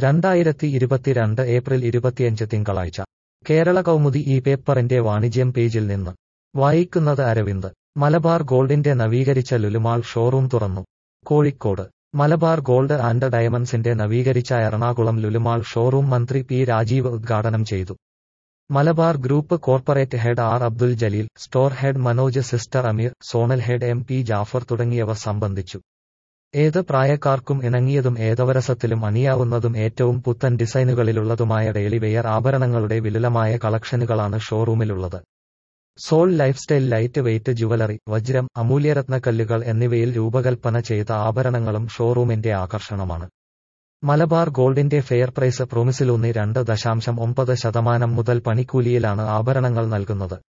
രണ്ടായിരത്തി ഇരുപത്തിരണ്ട് ഏപ്രിൽ ഇരുപത്തിയഞ്ച് തിങ്കളാഴ്ച കേരള കൗമുദി ഈ പേപ്പറിന്റെ വാണിജ്യം പേജിൽ നിന്ന് വായിക്കുന്നത് അരവിന്ദ് മലബാർ ഗോൾഡിന്റെ നവീകരിച്ച ലുലുമാൾ ഷോറൂം തുറന്നു കോഴിക്കോട് മലബാർ ഗോൾഡ് ആൻഡ് ഡയമണ്ട്സിന്റെ നവീകരിച്ച എറണാകുളം ലുലുമാൾ ഷോറൂം മന്ത്രി പി രാജീവ് ഉദ്ഘാടനം ചെയ്തു Malabar group corporate head R Abdul Jaleel store head Manoj sister Ameer zonal head M P Jaffar തുടങ്ങിയവർ സംബന്ധിച്ചു ഏത് പ്രായക്കാർക്കും ഇണങ്ങിയതും ഏതവരസത്തിലും അണിയാവുന്നതും ഏറ്റവും പുത്തൻ ഡിസൈനുകളിലുള്ളതുമായ ഡെയിലി വെയർ ആഭരണങ്ങളുടെ വിപുലമായ കളക്ഷനുകളാണ് ഷോറൂമിലുള്ളത് soul lifestyle light weight jewellery വജ്രം അമൂല്യരത്നക്കല്ലുകൾ എന്നിവയിൽ രൂപകൽപ്പന ചെയ്ത ആഭരണങ്ങളും ഷോറൂമിന്റെ ആകർഷണമാണ് മലബാർ ഗോൾഡിന്റെ ഫെയർ പ്രൈസ് പ്രോമിസിലൂന്നി രണ്ട് ദശാംശം ഒമ്പത് ശതമാനം മുതൽ പണിക്കൂലിയിലാണ് ആഭരണങ്ങൾ നൽകുന്നത്